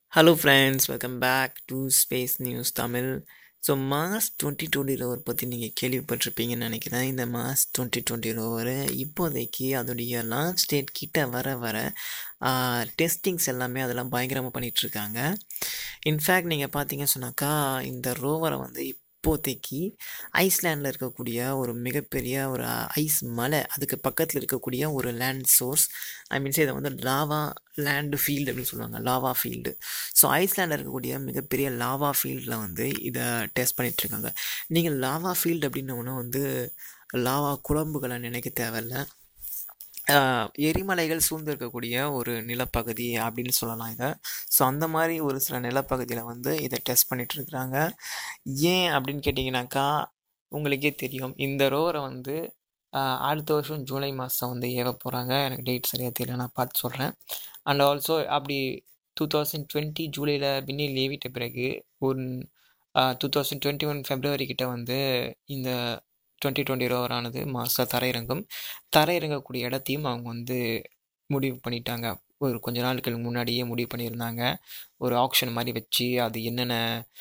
hello friends welcome back to space news Tamil so Mars twenty twenty rover பற்றி நீங்கள் கேள்விப்பட்டிருப்பீங்கன்னு நினைக்கிறேன் இந்த மாஸ் டுவெண்ட்டி டுவெண்ட்டி ரோவர் இப்போதைக்கு அதோடைய லான்ச் டேட் கிட்ட வர வர டெஸ்டிங்ஸ் எல்லாமே அதெல்லாம் பயங்கரமாக பண்ணிகிட்ருக்காங்க இன்ஃபேக்ட் நீங்கள் பார்த்தீங்க சொன்னாக்கா இந்த ரோவரை வந்து இப்போதைக்கு ஐஸ்லேண்டில் இருக்கக்கூடிய ஒரு மிகப்பெரிய ஒரு ஐஸ் மலை அதுக்கு பக்கத்தில் இருக்கக்கூடிய ஒரு லேண்ட் சோர்ஸ் ஐ மீன்ஸ் இதை வந்து லாவா லேண்டு ஃபீல்டு அப்படின்னு சொல்லுவாங்க லாவா ஃபீல்டு ஸோ ஐஸ்லேண்டில் இருக்கக்கூடிய மிகப்பெரிய லாவா ஃபீல்டில் வந்து இதை டெஸ்ட் பண்ணிகிட்ருக்காங்க நீங்கள் லாவா ஃபீல்டு அப்படின்னோன்னா வந்து லாவா குழம்புகளை நினைக்க தேவையில்ல எரிமலைகள் சூழ்ந்து இருக்கக்கூடிய ஒரு நிலப்பகுதி அப்படின்னு சொல்லலாம் இதை ஸோ அந்த மாதிரி ஒரு சில நிலப்பகுதியில் வந்து இதை டெஸ்ட் பண்ணிகிட்ருக்குறாங்க ஏன் அப்படின்னு கேட்டிங்கனாக்கா உங்களுக்கே தெரியும் இந்த ரோவரை வந்து அடுத்த வருஷம் ஜூலை மாதம் வந்து ஏவ போகிறாங்க எனக்கு டேட் சரியாக தெரியல நான் பார்த்து சொல்கிறேன் அண்ட் ஆல்சோ அப்படி டூ தௌசண்ட் டுவெண்ட்டி ஜூலையில் விண்ணில் ஏவிட்ட பிறகு ஒரு two thousand twenty one February கிட்ட வந்து இந்த டுவெண்ட்டி டுவெண்ட்டி ரோவரானது மாதம் தரையிறங்கும் தரையிறங்கக்கூடிய இடத்தையும் அவங்க வந்து முடிவு பண்ணிட்டாங்க ஒரு கொஞ்ச நாட்களுக்கு முன்னாடியே முடிவு பண்ணியிருந்தாங்க ஒரு ஆப்ஷன் மாதிரி வச்சு அது என்னென்ன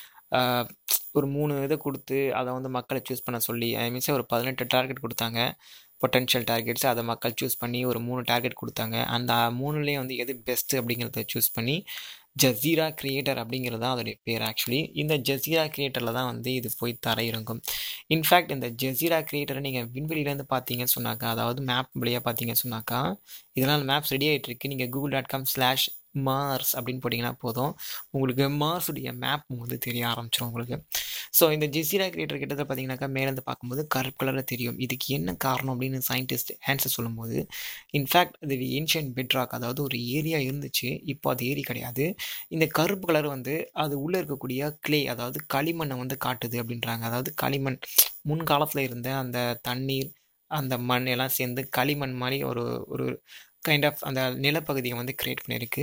ஒரு மூணு இதை கொடுத்து அதை வந்து மக்களை சூஸ் பண்ண சொல்லி ஐ மீன்ஸ் ஒரு பதினெட்டு டார்கெட் கொடுத்தாங்க பொட்டென்ஷியல் டார்கெட்ஸ் அதை மக்கள் சூஸ் பண்ணி ஒரு மூணு டார்கெட் கொடுத்தாங்க அந்த மூணுலேயும் வந்து எது பெஸ்ட்டு அப்படிங்கிறத சூஸ் பண்ணி ஜசீரா கிரியேட்டர் அப்படிங்கிறது தான் அதோடைய பேர் ஆக்சுவலி இந்த ஜசீரா கிரியேட்டரில் தான் வந்து இது போய் தரையிறங்கும் இன்ஃபேக்ட் இந்த ஜசீரா கிரியேட்டரை நீங்கள் விண்வெளியிலேருந்து பார்த்தீங்கன்னு சொன்னாக்கா அதாவது மேப் வழியாக பார்த்தீங்கன்னு சொன்னாக்கா இதெல்லாம் மேப்ஸ் ரெடி ஆகிட்டு இருக்கு நீங்கள் Google dot com slash Mars அப்படின்னு போட்டிங்கன்னா போதும் உங்களுக்கு மார்ஸுடைய மேப் வந்து தெரிய ஆரம்பிச்சிடும் உங்களுக்கு ஸோ இந்த ஜெசிரா கிரியேட்டர் கிட்டத்தட்ட பார்த்தீங்கன்னாக்கா மேலேருந்து பார்க்கும்போது கருப்பு கலரில் தெரியும் இதுக்கு என்ன காரணம் அப்படின்னு சயின்டிஸ்ட் ஆன்சர் சொல்லும்போது இன்ஃபேக்ட் இது ஏன்ஷியன் பெட்ராக் அதாவது ஒரு ஏரியா இருந்துச்சு இப்போ அது ஏரி கிடையாது இந்த கருப்பு கலர் வந்து அது உள்ளே இருக்கக்கூடிய கிளே அதாவது களிமண்ணை வந்து காட்டுது அப்படின்றாங்க அதாவது களிமண் முன்காலத்தில் இருந்த அந்த தண்ணீர் அந்த மண் எல்லாம் சேர்ந்து களிமண் மாதிரி ஒரு ஒரு கைண்ட் ஆஃப் அந்த நிலப்பகுதியை வந்து க்ரியேட் பண்ணியிருக்கு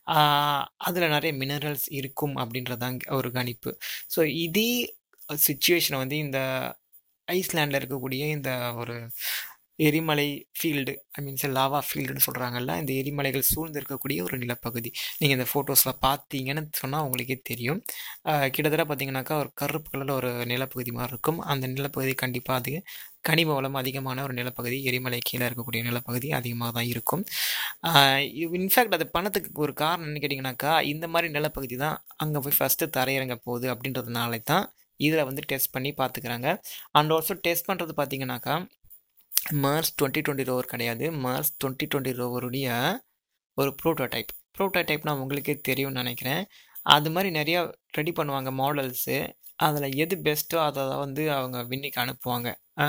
அதில் நிறைய மினரல்ஸ் இருக்கும் அப்படின்றதான் ஒரு கணிப்பு ஸோ இதே சுச்சுவேஷனை வந்து இந்த ஐஸ்லேண்டில் இருக்கக்கூடிய இந்த ஒரு எரிமலை ஃபீல்டு ஐ மீன்ஸ் லாவா ஃபீல்டுன்னு சொல்கிறாங்கல்ல இந்த எரிமலைகள் சூழ்ந்து இருக்கக்கூடிய ஒரு நிலப்பகுதி நீங்கள் இந்த ஃபோட்டோஸில் பார்த்தீங்கன்னு சொன்னால் உங்களுக்கே தெரியும் கிட்டத்தட்ட பார்த்தீங்கன்னாக்கா ஒரு கருப்பு கலரில் ஒரு நிலப்பகுதி மாதிரி இருக்கும் அந்த நிலப்பகுதி கண்டிப்பாக அது கனிம வளம் அதிகமான ஒரு நிலப்பகுதி எரிமலை கீழே இருக்கக்கூடிய நிலப்பகுதி அதிகமாக தான் இருக்கும் இன்ஃபேக்ட் அது பணத்துக்கு ஒரு காரணம் என்ன கேட்டிங்கனாக்கா இந்த மாதிரி நிலப்பகுதி தான் அங்கே போய் ஃபஸ்ட்டு தரையிறங்க போகுது அப்படின்றதுனால தான் இதில் வந்து டெஸ்ட் பண்ணி பார்த்துக்கிறாங்க அண்ட் ஆல்சோ டெஸ்ட் பண்ணுறது பார்த்தீங்கன்னாக்கா மார்ஸ் டுவெண்ட்டி டுவெண்ட்டி ரோவர் கிடையாது மார்ஸ் டுவெண்ட்டி டுவெண்ட்டி ரோவருடைய ஒரு ப்ரோட்டோடைப் ப்ரோட்டோடைப்னால் உங்களுக்கே தெரியும்னு நினைக்கிறேன் அது மாதிரி நிறையா ரெடி பண்ணுவாங்க மாடல்ஸு அதில் எது பெஸ்ட்டோ அதை வந்து அவங்க வின்னிக்கு அனுப்புவாங்க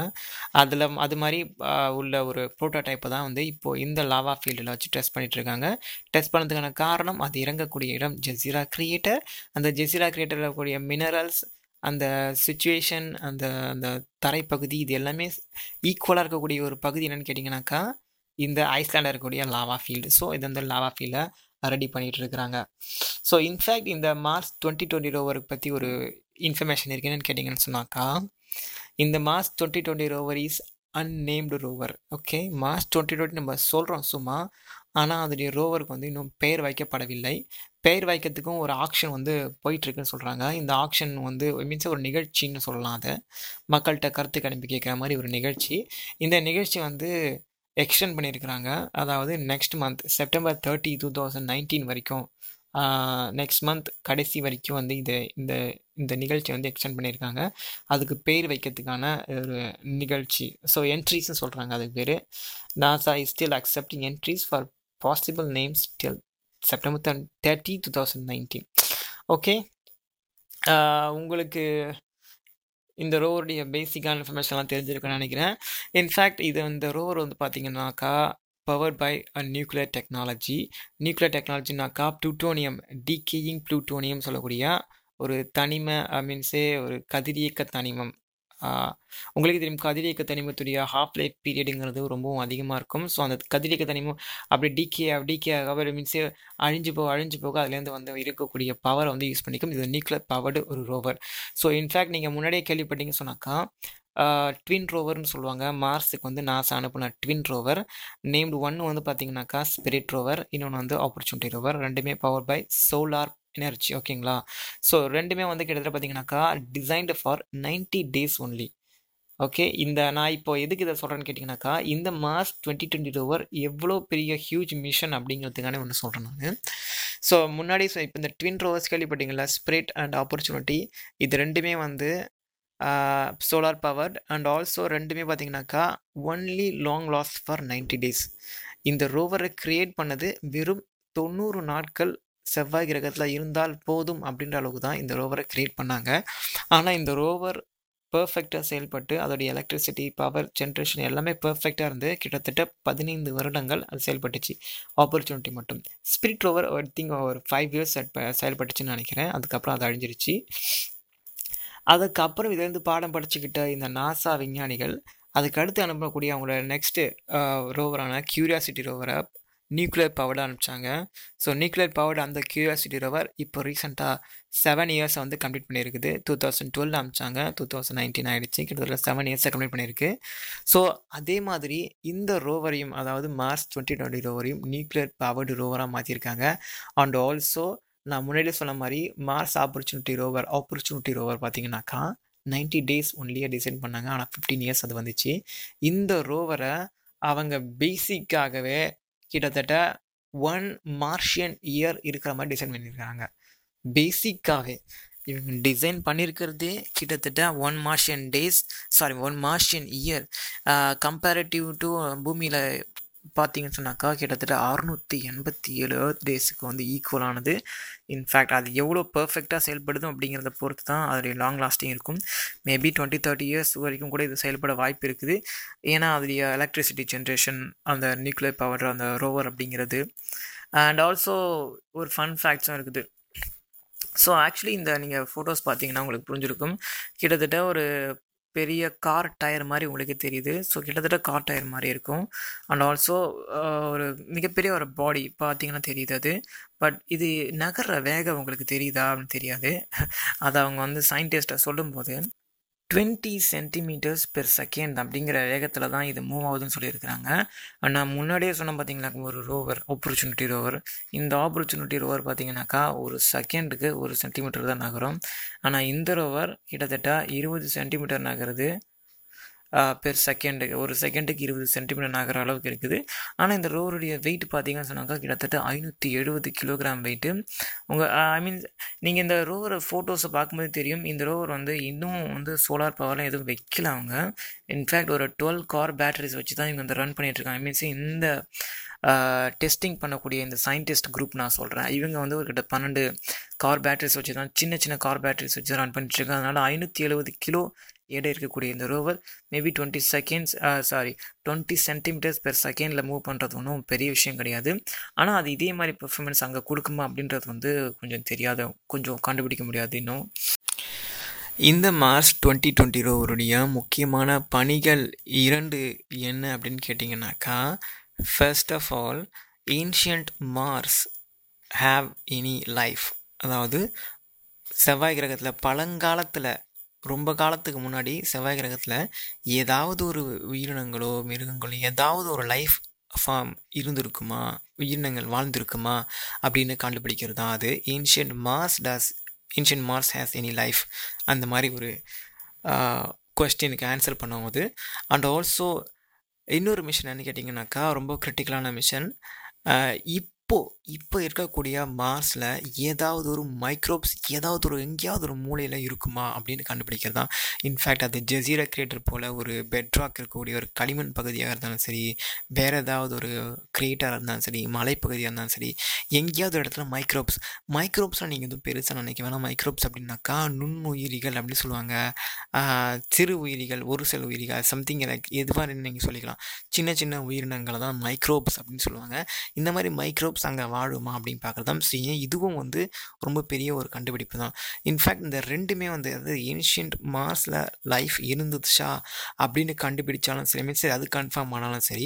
அதில் அது மாதிரி உள்ள ஒரு ப்ரோட்டோடைப்பை தான் வந்து இப்போது இந்த லாவா ஃபீல்டில் வச்சு டெஸ்ட் பண்ணிகிட்ருக்காங்க டெஸ்ட் பண்ணதுக்கான காரணம் அது இறங்கக்கூடிய இடம் ஜெசிரா கிரியேட்டர் அந்த ஜெசிரா கிரியேட்டரில் இருக்கக்கூடிய மினரல்ஸ் அந்த சுச்சுவேஷன் அந்த அந்த தரைப்பகுதி இது எல்லாமே ஈக்குவலாக இருக்கக்கூடிய ஒரு பகுதி என்னென்னு கேட்டிங்கனாக்கா இந்த ஐஸ்லாண்டில் இருக்கக்கூடிய லாவா ஃபீல்டு ஸோ இது வந்து லாவா ஃபீல்டை ரெடி பண்ணிகிட்டு இருக்கிறாங்க ஸோ இன்ஃபேக்ட் இந்த மார்ச் டுவெண்ட்டி டுவெண்ட்டி ரோவருக்கு பற்றி ஒரு இன்ஃபர்மேஷன் இருக்கு என்னென்னு கேட்டிங்கன்னு சொன்னாக்கா இந்த Mars twenty twenty rover is unnamed rover okay Mars twenty twenty நம்ம சொல்கிறோம் சும்மா ஆனால் அதோடைய ரோவருக்கு வந்து இன்னும் பெயர் வைக்கப்படவில்லை பெயர் வைக்கிறதுக்கும் ஒரு ஆக்ஷன் வந்து போயிட்டுருக்குன்னு சொல்கிறாங்க இந்த ஆக்ஷன் வந்து மீன்ஸ் ஒரு நிகழ்ச்சின்னு சொல்லலாம் அதை மக்கள்கிட்ட கருத்து கணிப்பு கேட்குற மாதிரி ஒரு நிகழ்ச்சி இந்த நிகழ்ச்சி வந்து எக்ஸ்டெண்ட் பண்ணியிருக்கிறாங்க அதாவது next month September thirty two thousand nineteen வரைக்கும் நெக்ஸ்ட் மந்த் கடைசி வரைக்கும் வந்து இது இந்த இந்த நிகழ்ச்சி வந்து எக்ஸ்டெண்ட் பண்ணியிருக்காங்க அதுக்கு பேர் வைக்கிறதுக்கான ஒரு நிகழ்ச்சி ஸோ என்ட்ரிஸ்னு சொல்கிறாங்க அதுக்கு பேர் NASA is still accepting entries for possible names till September thirty two thousand nineteen okay உங்களுக்கு இந்த ரோவருடைய பேசிக்கான இன்ஃபர்மேஷன்லாம் தெரிஞ்சிருக்குன்னு நினைக்கிறேன் இன்ஃபேக்ட் இது இந்த ரோவர் வந்து பார்த்தீங்கன்னாக்கா powered by a nuclear technology nuclear டெக்னாலஜினாக்கா ப்ளூட்டோனியம் டிகேயிங் ப்ளூட்டோனியம் சொல்லக்கூடிய ஒரு தனிம மீன்ஸே ஒரு கதிரியக்க தனிமம் உங்களுக்கு தெரியும் கதிரியக்க தனிமத்துடைய ஹாஃப் லைஃப் பீரியடுங்கிறது ரொம்பவும் அதிகமாக இருக்கும் ஸோ அந்த கதிரியக்க தனிமம் அப்படி டிகே டிகே ஆக மீன்ஸே அழிஞ்சு போக அழிஞ்சு போக அதுலேருந்து வந்து இருக்கக்கூடிய பவரை வந்து யூஸ் பண்ணிக்கும் இது நியூக்ளியர் பவர்டு ஒரு ரோவர் ஸோ இன்ஃபேக்ட் நீங்கள் முன்னாடியே கேள்விப்பட்டீங்கன்னு சொன்னாக்கா ட்வின் ரோவர்னு சொல்லுவாங்க மார்ஸுக்கு வந்து நாசா அனுப்பின ட்வின் ரோவர் நேம்டு ஒன்று வந்து பார்த்தீங்கன்னாக்கா ஸ்பிரிட் ரோவர் இன்னொன்று வந்து ஆப்பர்ச்சுனிட்டி ரோவர் ரெண்டுமே பவர் பை சோலார் எனர்ஜி ஓகேங்களா ஸோ ரெண்டுமே வந்து கிட்டத்தட்ட பார்த்தீங்கன்னாக்கா designed for 90 days only okay இந்த நான் இப்போ எதுக்கு இதை சொல்கிறேன்னு கேட்டிங்கனாக்கா இந்த மார்ச் டுவெண்ட்டி டுவெண்ட்டி ஓவர் எவ்வளோ பெரிய ஹியூஜ் மிஷன் அப்படிங்கிறதுக்கான ஒன்று சொல்கிறேன் நான் ஸோ முன்னாடி ஸோ இப்போ இந்த ட்வின் ரோவர்ஸ் கேள்விப்பட்டீங்களா ஸ்பிரிட் அண்ட் ஆப்பர்ச்சுனிட்டி இது ரெண்டுமே வந்து சோலார் பவர்ட் அண்ட் ஆல்சோ ரெண்டுமே பார்த்தீங்கன்னாக்கா only long last for 90 days இந்த ரோவரை கிரியேட் பண்ணது வெறும் தொண்ணூறு நாட்கள் செவ்வாய் கிரகத்தில் இருந்தால் போதும் அப்படின்ற அளவுக்கு தான் இந்த ரோவரை கிரியேட் பண்ணாங்க ஆனால் இந்த ரோவர் பர்ஃபெக்டாக செயல்பட்டு அதோடைய எலக்ட்ரிசிட்டி பவர் ஜென்ரேஷன் எல்லாமே பர்ஃபெக்டாக இருந்து கிட்டத்தட்ட பதினைந்து வருடங்கள் அது செயல்பட்டுச்சு ஆப்பர்ச்சுனிட்டி மட்டும் ஸ்பிரிட் ரோவர் ஐ திங்க் ஒரு ஃபைவ் இயர்ஸ் செயல்பட்டுச்சுன்னு நினைக்கிறேன் அதுக்கப்புறம் அது அழிஞ்சிருச்சு அதுக்கப்புறம் இதுலேருந்து பாடம் படிச்சுக்கிட்ட இந்த நாசா விஞ்ஞானிகள் அதுக்கு அடுத்து அனுப்பக்கூடிய அவங்களோட நெக்ஸ்ட்டு ரோவரான கியூரியாசிட்டி ரோவரை நியூக்ளியர் பவர்டு அனுப்பிச்சாங்க ஸோ நியூக்ளியர் பவர்டு அந்த கியூரியாசிட்டி ரோவர் இப்போ ரீசெண்டாக செவன் இயர்ஸை வந்து கம்ப்ளீட் பண்ணியிருக்குது டூ தௌசண்ட் டுவெல் அனுப்பிச்சாங்க டூ தௌசண்ட் நைன்டீன் ஆகிடுச்சு கிட்டத்தட்ட செவன் இயர்ஸை கம்ப்ளீட் பண்ணியிருக்கு ஸோ அதே மாதிரி இந்த ரோவரையும் அதாவது மார்ச் டுவெண்ட்டி டுவெண்ட்டி ரோவரையும் நியூக்ளியர் பவர்டு ரோவராக மாற்றிருக்காங்க அண்ட் ஆல்சோ நான் முன்னாடி சொன்ன மாதிரி Mars Opportunity rover Opportunity rover பார்த்தீங்கன்னாக்கா நைன்டி டேஸ் ஒன்லியே டிசைன் பண்ணாங்க ஆனால் ஃபிஃப்டீன் இயர்ஸ் அது வந்துச்சு இந்த ரோவரை அவங்க பேசிக்காகவே கிட்டத்தட்ட ஒன் மார்ஷியன் இயர் இருக்கிற மாதிரி டிசைன் பண்ணியிருக்காங்க பேசிக்காகவே இவங்க டிசைன் பண்ணியிருக்கிறதே கிட்டத்தட்ட one Martian days sorry one Martian year comparative to பூமியில் பார்த்தீங்கன்னு சொன்னாக்கா கிட்டத்தட்ட அறுநூற்றி எண்பத்தி ஏழு ஏர்த் டேஸுக்கு வந்து ஈக்குவலானது இன்ஃபேக்ட் அது எவ்வளோ பர்ஃபெக்டாக செயல்படுதும் அப்படிங்கிறத பொறுத்து தான் அதோடைய லாங் லாஸ்டிங் இருக்கும் மேபி டுவெண்ட்டி தேர்ட்டி இயர்ஸ் வரைக்கும் கூட இது செயல்பட வாய்ப்பு இருக்குது ஏன்னா அதோடைய எலக்ட்ரிசிட்டி ஜென்ரேஷன் அந்த நியூக்ளியர் பவர் அந்த ரோவர் அப்படிங்கிறது அண்ட் ஆல்சோ ஒரு ஃபன் ஃபேக்ட்ஸும் இருக்குது ஸோ ஆக்சுவலி இந்த நீங்கள் ஃபோட்டோஸ் பார்த்தீங்கன்னா உங்களுக்கு புரிஞ்சிருக்கும் கிட்டத்தட்ட ஒரு பெரிய கார் டயர் மாதிரி உங்களுக்கு தெரியுது ஸோ கிட்டத்தட்ட கார் டயர் மாதிரி இருக்கும் அண்ட் ஆல்சோ ஒரு மிகப்பெரிய ஒரு பாடி பார்த்தீங்கன்னா தெரியுது அது பட் இது நகர்ற வேகம் உங்களுக்கு தெரியுதா அப்படின்னு தெரியாது அதை அவங்க வந்து சயின்டிஸ்ட்டை சொல்லும்போது டுவெண்ட்டி சென்டிமீட்டர்ஸ் பெர் செகண்ட் அப்படிங்கிற வேகத்தில் தான் இது மூவ் ஆகுதுன்னு சொல்லியிருக்கிறாங்க நான் முன்னாடியே சொன்னேன் பார்த்தீங்களா ஒரு ரோவர் ஆப்பர்ச்சுனிட்டி ரோவர் இந்த ஆப்பர்ச்சுனிட்டி ரோவர் பார்த்தீங்கன்னாக்கா ஒரு செகண்டுக்கு ஒரு சென்டிமீட்டர் தான் நகரும் ஆனால் இந்த ரோவர் கிட்டத்தட்ட இருபது சென்டிமீட்டர் நகருது பெர் செகண்டுக்கு ஒரு செகண்டுக்கு இருபது சென்டிமீட்டர் நகர அளவுக்கு இருக்குது ஆனால் இந்த ரோவருடைய வெயிட் பார்த்தீங்கன்னு சொன்னாக்கா கிட்டத்தட்ட ஐநூற்றி எழுபது கிலோகிராம் வெயிட்டு உங்கள் ஐ மீன் நீங்கள் இந்த ரோவரை ஃபோட்டோஸை பார்க்கும்போது தெரியும் இந்த ரோவர் வந்து இன்னும் வந்து சோலார் பவர்லாம் எதுவும் வைக்கல அவங்க இன்ஃபேக்ட் ஒரு டுவெல் கார் பேட்டரிஸ் வச்சு தான் இவங்க வந்து ரன் பண்ணிகிட்ருக்காங்க ஐ மீன்ஸ் இந்த டெஸ்டிங் பண்ணக்கூடிய இந்த சயின்டிஸ்ட் குரூப் நான் சொல்கிறேன் இவங்க வந்து ஒரு கிட்ட பன்னெண்டு கார் பேட்டரிஸ் வச்சு தான் சின்ன சின்ன கார் பேட்டரிஸ் வச்சு ரன் பண்ணிட்டுருக்காங்க அதனால் ஐநூற்றி எழுபது கிலோ எடை இருக்கக்கூடிய இந்த rover maybe twenty seconds sorry twenty centimetres per செகண்டில் மூவ் பண்ணுறது ஒன்றும் பெரிய விஷயம் கிடையாது ஆனால் அது இதே மாதிரி பெர்ஃபார்மன்ஸ் அங்கே கொடுக்குமா அப்படின்றது வந்து கொஞ்சம் தெரியாத கொஞ்சம் கண்டுபிடிக்க முடியாது இன்னும் இந்த மார்ச் டுவெண்ட்டி டுவெண்ட்டி ரோவருடைய முக்கியமான பணிகள் இரண்டு என்ன அப்படின்னு கேட்டிங்கனாக்கா first of all ancient Mars have any life அதாவது செவ்வாய் கிரகத்தில் பழங்காலத்தில் ரொம்ப காலத்துக்கு முன்னாடி செவ்வாய் கிரகத்தில் ஏதாவது ஒரு உயிரினங்களோ மிருகங்களோ ஏதாவது ஒரு லைஃப் ஃபார்ம் இருந்திருக்குமா உயிரினங்கள் வாழ்ந்திருக்குமா அப்படின்னு கண்டுபிடிக்கிறது தான் அது ancient Mars does ancient Mars has any life அந்த மாதிரி ஒரு கொஸ்டினுக்கு ஆன்சர் பண்ணும்போது அண்ட் ஆல்சோ இன்னொரு மிஷன் என்ன கேட்டிங்கனாக்கா ரொம்ப கிரிட்டிக்கலான மிஷன் இப்போது இப்போ இருக்கக்கூடிய மார்ஸில் ஏதாவது ஒரு மைக்ரோப்ஸ் ஏதாவது ஒரு எங்கேயாவது ஒரு மூலையில் இருக்குமா அப்படின்னு கண்டுபிடிக்கிறது தான் இன்ஃபேக்ட் அது ஜெசீரா கிரியேட்டர் போல் ஒரு பெட்ராக் இருக்கக்கூடிய ஒரு களிமண் பகுதியாக இருந்தாலும் சரி வேறு ஏதாவது ஒரு கிரியேட்டராக இருந்தாலும் சரி மலைப்பகுதியாக இருந்தாலும் சரி எங்கேயாவது இடத்துல மைக்ரோப்ஸ் மைக்ரோப்ஸ்லாம் நீங்கள் எதுவும் பெருசாக நினைக்க வேணாம் மைக்ரோப்ஸ் அப்படின்னாக்கா நுண்ணுயிரிகள் அப்படின்னு சொல்லுவாங்க சிறு உயிரிகள் ஒரு சில உயிரிகள் சம்திங் எனக்கு எதுவாக நீங்கள் சொல்லிக்கலாம் சின்ன சின்ன உயிரினங்களை தான் மைக்ரோப்ஸ் அப்படின்னு சொல்லுவாங்க இந்த மாதிரி மைக்ரோப்ஸ் அங்கே வாழுமா அப்படின்னு பார்க்குறது தான் செய்யும் இதுவும் வந்து ரொம்ப பெரிய ஒரு கண்டுபிடிப்பு தான் இன்ஃபேக்ட் இந்த ரெண்டுமே வந்து அதாவது ஏன்ஷியன்ட் மார்ஸில் லைஃப் இருந்துச்சா அப்படின்னு கண்டுபிடிச்சாலும் சரி மீன்ஸ் அது கன்ஃபார்ம் ஆனாலும் சரி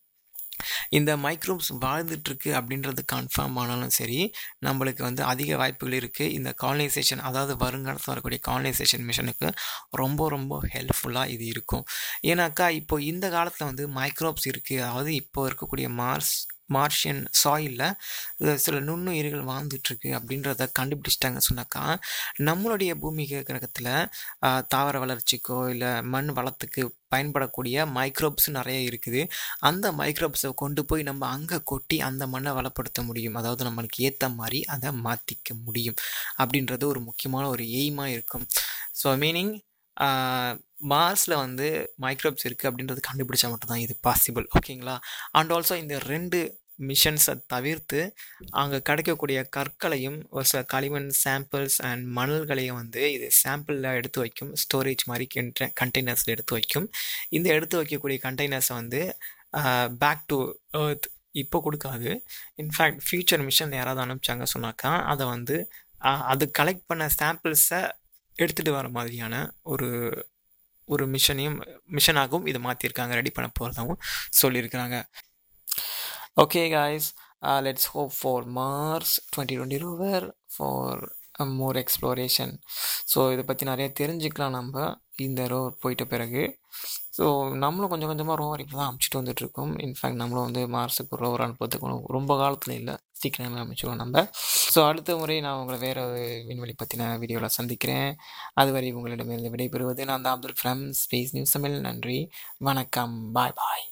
இந்த மைக்ரோப்ஸ் வாழ்ந்துட்டுருக்கு அப்படின்றது கன்ஃபார்ம் ஆனாலும் சரி நம்மளுக்கு வந்து அதிக வாய்ப்புகள் இருக்குது இந்த காலனைசேஷன் அதாவது வருங்காலத்தில் வரக்கூடிய காலனைசேஷன் மிஷனுக்கு ரொம்ப ரொம்ப ஹெல்ப்ஃபுல்லாக இது இருக்கும் ஏன்னாக்கா இப்போ இந்த காலத்தில் வந்து மைக்ரோப்ஸ் இருக்குது அதாவது இப்போ இருக்கக்கூடிய மார்ஸ் மார்ஷியன் சாயிலில் சில நுண்ணுயிர்கள் வாழ்ந்துட்டுருக்கு அப்படின்றத கண்டுபிடிச்சிட்டாங்க சொன்னாக்கா நம்மளுடைய பூமி கிரகத்தில் தாவர வளர்ச்சிக்கோ இல்லை மண் வளத்துக்கு பயன்படக்கூடிய மைக்ரோப்ஸ் நிறைய இருக்குது அந்த மைக்ரோப்ஸை கொண்டு போய் நம்ம அங்கே கொட்டி அந்த மண்ணை வளப்படுத்த முடியும் அதாவது நம்மளுக்கு ஏற்ற மாதிரி அதை மாற்றிக்க முடியும் அப்படின்றது ஒரு முக்கியமான ஒரு எய்மாக இருக்கும் ஸோ மீனிங் மார்ஸில் வந்து மைக்ரோப்ஸ் இருக்குது அப்படின்றது கண்டுபிடிச்சா மட்டும்தான் இது பாசிபிள் ஓகேங்களா அண்ட் ஆல்சோ இந்த ரெண்டு மிஷன்ஸை தவிர்த்து அங்கே கிடைக்கக்கூடிய கற்களையும் ஒரு சில களிமண் சாம்பிள்ஸ் அண்ட் மணல்களையும் வந்து இது சாம்பிளில் எடுத்து வைக்கும் ஸ்டோரேஜ் மாதிரி கென்ட கண்டெய்னர்ஸில் எடுத்து வைக்கும் இந்த எடுத்து வைக்கக்கூடிய கண்டெய்னர்ஸை வந்து பேக் டு ஏர்த் இப்போ கொடுக்காது இன்ஃபேக்ட் ஃப்யூச்சர் மிஷன் யாராவது அனுப்பிச்சாங்க சொன்னாக்கா அதை வந்து அது கலெக்ட் பண்ண சாம்பிள்ஸை எடுத்துகிட்டு வர மாதிரியான ஒரு ஒரு மிஷனையும் மிஷனாகவும் இதை மாற்றிருக்காங்க ரெடி பண்ண போகிறதாகவும் சொல்லியிருக்கிறாங்க okay guys let's hope for Mars twenty twenty rover for more exploration so இதை பற்றி நிறைய தெரிஞ்சுக்கலாம் நம்ம இந்த ரோவர் போயிட்ட பிறகு ஸோ நம்மளும் கொஞ்சம் கொஞ்சமாக ரோவர் இப்போ தான் அமுச்சிட்டு வந்துட்டுருக்கோம் இன்ஃபேக்ட் நம்மளும் வந்து மார்ஸுக்கு ரோவர் அனுப்புறதுக்கு ரொம்ப காலத்தில் இல்லை சீக்கிரமே அமைச்சிடுவோம் நம்ம ஸோ அடுத்த முறை நான் உங்களை வேறு ஒரு விண்வெளி பற்றின வீடியோவில் சந்திக்கிறேன் அதுவரை உங்களிடமிருந்து விடைபெறுவது நான் தான் Abdul from space news Tamil நன்றி வணக்கம் பாய் பாய்